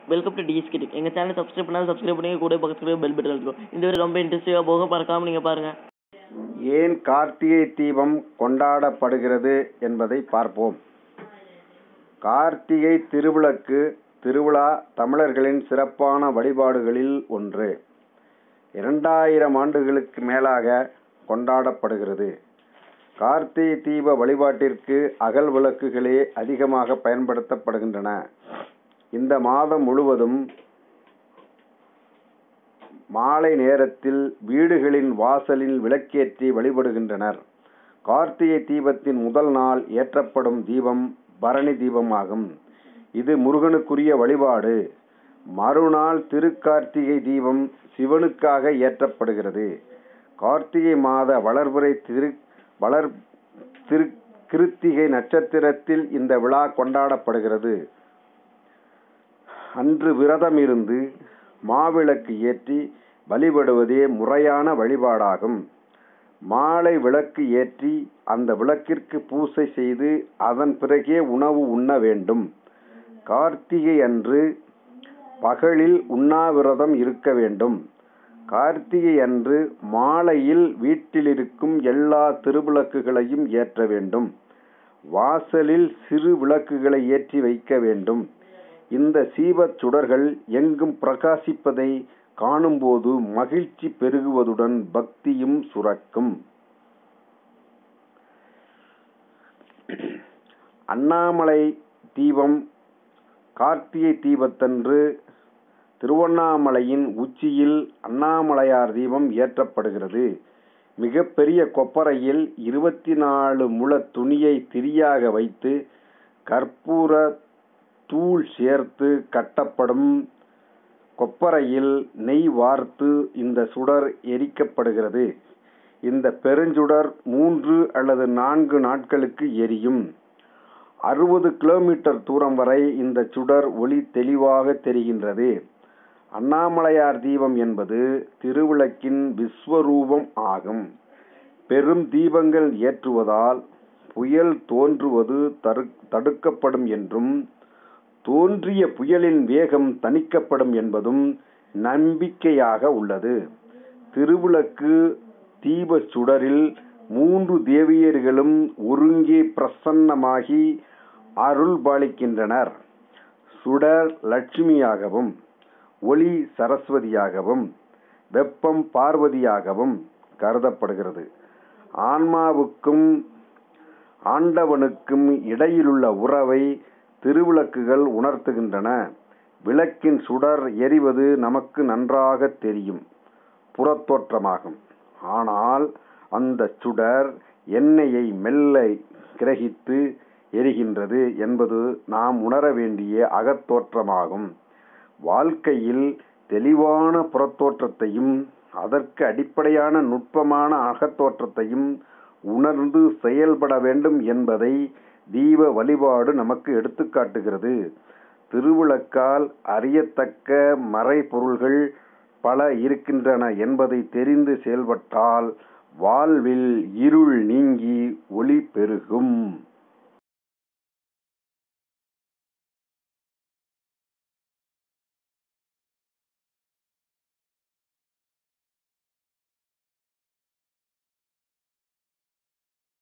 welcome to DSK tech எங்கள் channel subscribe பண்ணாலும் subscribe பண்ணி கூட பக்கத்துல பெல் பட்டன் இருக்கும் இந்த வீடியோ ரொம்ப இன்ட்ரெஸ்டிங்காக போக மறக்காம நீங்கள் பாருங்கள் ஏன் கார்த்திகை தீபம் கொண்டாடப்படுகிறது என்பதை பார்ப்போம் கார்த்திகை திருவிளக்கு திருவிழா தமிழர்களின் சிறப்பான வழிபாடுகளில் ஒன்று இரண்டாயிரம் ஆண்டுகளுக்கு மேலாக கொண்டாடப்படுகிறது கார்த்திகை தீப வழிபாட்டிற்கு அகல் விளக்குகளே அதிகமாக பயன்படுத்தப்படுகின்றன இந்த மாதம் முழுவதும் மாலை நேரத்தில் வீடுகளின் வாசலில் விளக்கேற்றி வழிபடுகின்றனர் கார்த்திகை தீபத்தின் முதல் நாள் ஏற்றப்படும் தீபம் பரணி தீபமாகும் இது முருகனுக்குரிய வழிபாடு மறுநாள் திருக்கார்த்திகை தீபம் சிவனுக்காக ஏற்றப்படுகிறது கார்த்திகை மாத வளர்பிறை திரு வளர் திரு கிருத்திகை நட்சத்திரத்தில் இந்த விழா கொண்டாடப்படுகிறது அன்று விரதம் இருந்து மாவிளக்கு ஏற்றி வழிபடுவதே முறையான வழிபாடாகும் மாலை விளக்கு ஏற்றி அந்த விளக்கிற்கு பூசை செய்து அதன் பிறகே உணவு உண்ண வேண்டும் கார்த்திகை அன்று பகலில் உண்ணாவிரதம் இருக்க வேண்டும் கார்த்திகை அன்று மாலையில் வீட்டிலிருக்கும் எல்லா திருவிளக்குகளையும் ஏற்ற வேண்டும் வாசலில் சிறு விளக்குகளை ஏற்றி வைக்க வேண்டும் இந்த சீபச் சுடர்கள் எங்கும் பிரகாசிப்பதை காணும்போது மகிழ்ச்சி பெருகுவதுடன் பக்தியும் சுரக்கும் அண்ணாமலை தீபம் கார்த்திகை தீபத்தன்று திருவண்ணாமலையின் உச்சியில் அண்ணாமலையார் தீபம் ஏற்றப்படுகிறது மிகப்பெரிய கொப்பரையில் இருபத்தி நாலு முழ துணியை திரியாக வைத்து கற்பூர தூள் சேர்த்து கட்டப்படும் கொப்பரையில் நெய் வார்த்து இந்த சுடர் எரிக்கப்படுகிறது இந்த பெருஞ்சுடர் மூன்று அல்லது நான்கு நாட்களுக்கு எரியும் அறுபது கிலோமீட்டர் தூரம் வரை இந்த சுடர் ஒளி தெளிவாக தெரிகின்றது அண்ணாமலையார் தீபம் என்பது திருவிளக்கின் விஸ்வரூபம் ஆகும் பெரும் தீபங்கள் ஏற்றுவதால் புயல் தோன்றுவது தரு தடுக்கப்படும் என்றும் தோன்றிய புயலின் வேகம் தணிக்கப்படும் என்பதும் நம்பிக்கையாக உள்ளது திருவிளக்கு தீப சுடரில் மூன்று தேவியர்களும் ஒருங்கே பிரசன்னமாகி அருள் பாலிக்கின்றனர் சுடர் லட்சுமியாகவும் ஒளி சரஸ்வதியாகவும் வெப்பம் பார்வதியாகவும் கருதப்படுகிறது ஆன்மாவுக்கும் ஆண்டவனுக்கும் இடையிலுள்ள உறவை திருவிளக்குகள் உணர்த்துகின்றன விளக்கின் சுடர் எரிவது நமக்கு நன்றாக தெரியும் புறத்தோற்றமாகும் ஆனால் அந்த சுடர் எண்ணெயை மெல்ல கிரகித்து எரிகின்றது என்பது நாம் உணர வேண்டிய அகத்தோற்றமாகும் வாழ்க்கையில் தெளிவான புறத்தோற்றத்தையும் அதற்கு அடிப்படையான நுட்பமான அகத்தோற்றத்தையும் உணர்ந்து செயல்பட வேண்டும் என்பதை தீப வழிபாடு நமக்கு எடுத்துக்காட்டுகிறது திருவிளக்கால் அறியத்தக்க மறைபொருள்கள் பல இருக்கின்றன என்பதை தெரிந்து செயல்பட்டால் வாழ்வில் இருள் நீங்கி ஒளி பெருகும்